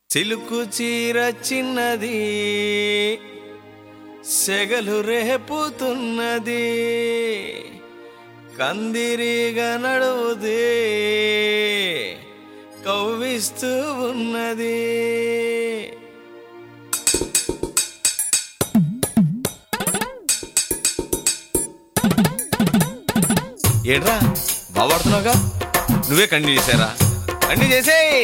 చిలుకు చీర చిన్నది సెగలు రేపుతున్నది కందిరిగా నడువుది కవ్విస్తూ ఉన్నది ఏడ్రా బాగుపడుతున్నావుగా నువ్వే కండి చేశారా కండి చేసేయ్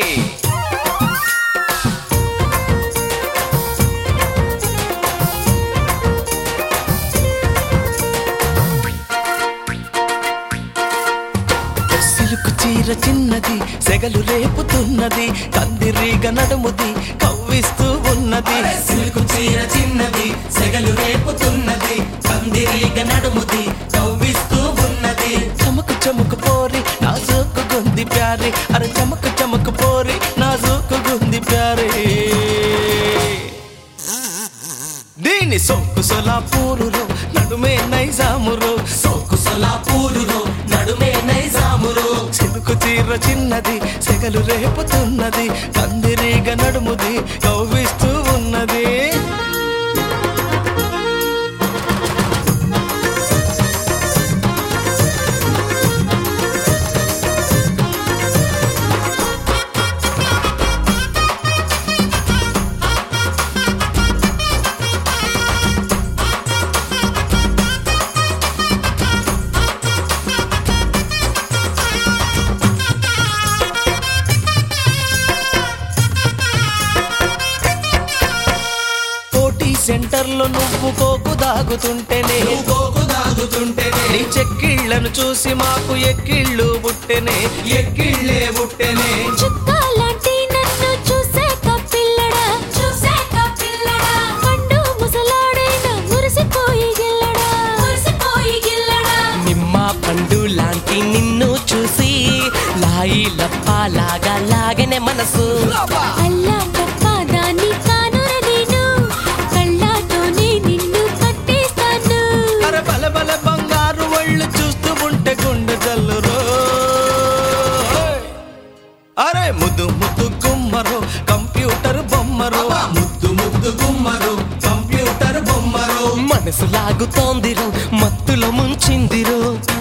సిలుకు చీర చిన్నది సెగలు రేపుతున్నది కందిరీగ నడుముది కవ్విస్తూ ఉన్నది సిల్కు చీర చిన్నది సెగలు రేపుతున్నది కందిరీగ నడుముది కవ్విస్తూ ఉన్నది చమకు చమకు పోరి నా సోకు గుంది ప్యారి అరే చమకు చమకు పోరి నా సోకు గుంది ప్యారి దీని సోకు సొలాపూరులో నడుమే నైజామురు సోకు సొలాపూరులో నడుమే నైజామురు సిలుకు చీర చిన్నది సెగలు రేపుతున్నది కందిరీగ నడుముది కవ్విస్తూ ఉన్నది పోటీ సెంటర్లో నువ్వు కోకు దాగుతుంటేనే నువ్వు గోకు దాగుతుంటేనే నీ చెక్కిళ్లను చూసి మాకు ఎక్కిళ్ళు పుట్టెనే ఎక్కిళ్ళే బుట్టెనే చుక్కాలాంటి నన్ను చూసాక పిల్లడా చూసాక పిల్లడా పండు ముసలాడైన మురిసిపోయి గిల్లడా మురిసిపోయి గిల్లడా నిమ్మ పండు లాంటి నిన్ను చూసి లాయి లప్పాలాగా లాగనే మనసు అల్లా తప్ప దాన్ని కానుర నేను కళ్ళతోనే నిన్ను కట్టేస్తాను అరే బల బల బంగారు ఒళ్ళు చూస్తూ ఉంటే గుండె జల్లురో అరే ముద్దు ముద్దు గుమ్మరు కంప్యూటర్ బొమ్మరు అబ్బా, ముద్దు ముద్దు గుమ్మరు కంప్యూటర్ బొమ్మరు మనసు లాగుతోందిరో మత్తులో ముంచిందిరో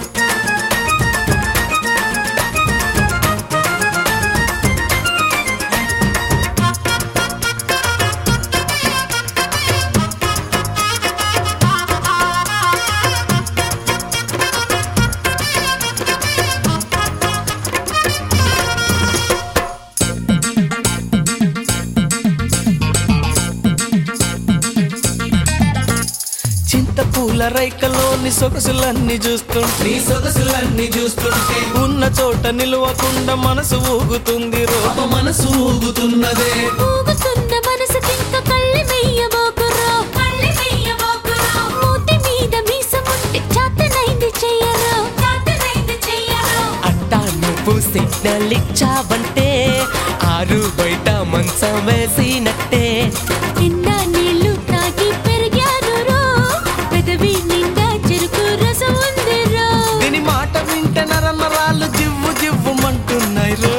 చింతపూల రైకలోని సొగసులన్నీ చూస్తుంటే నీ సొగసులన్నీ చూస్తుంటే ఉన్న చోట నిలవకుండా మనసు ఊగుతుంది రో అప మనసు ఊగుతున్నదే ఊగుతున్న మనసు తింక కళ్ళి మెయ్యబోకురో కళ్ళి మెయ్యబోకురో మూతి మీద మీసముంటే చాతనైంది చెయ్యరో చాతనైంది చెయ్యరో అట్టా నువ్వు సిగ్నల్ ఇచ్చావంటే ఆరు బయట మంచం వేసినట్టే నిండా నీళ్లు తాగి పెరిగాను రో పెదవి నిండా చెరుకు రసం ఉంది రో దీని మాట వింటే నరనరాలు జివ్వు జివ్వుమంటున్నాయి రో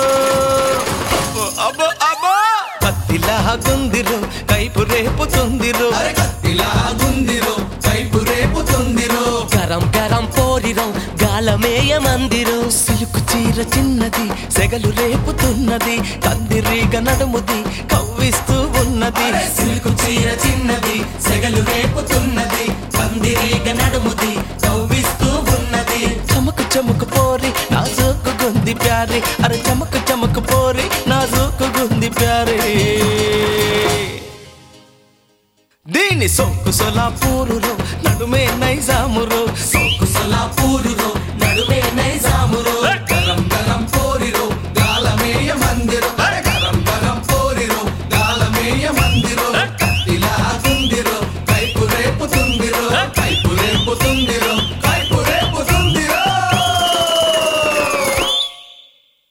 అబ్బో అబ్బో కత్తిలా గుందిరో కైపు రేపుతుందిరో అరే కత్తిలా గుందిరో కైపు రేపుతుందిరో గరం గరం పోరిరో గాలమేయ మందిరో సిలుకు చీర చిన్నది సెగలు రేపుతున్నది కందిరీగ నడుముది కవ్విస్తూ ఉన్నది అరే సిల్కు చీర చిన్నది సెగలు రేపుతున్నది కందిరీగ నడుముది కవ్విస్తూ ఉన్నది చమకు చమకు పోరి నా సోకు గుంది ప్యారి అరే చమకు చమకు పోరి నా సోకు గుంది ప్యారి దీని సోకు సొలాపూరులో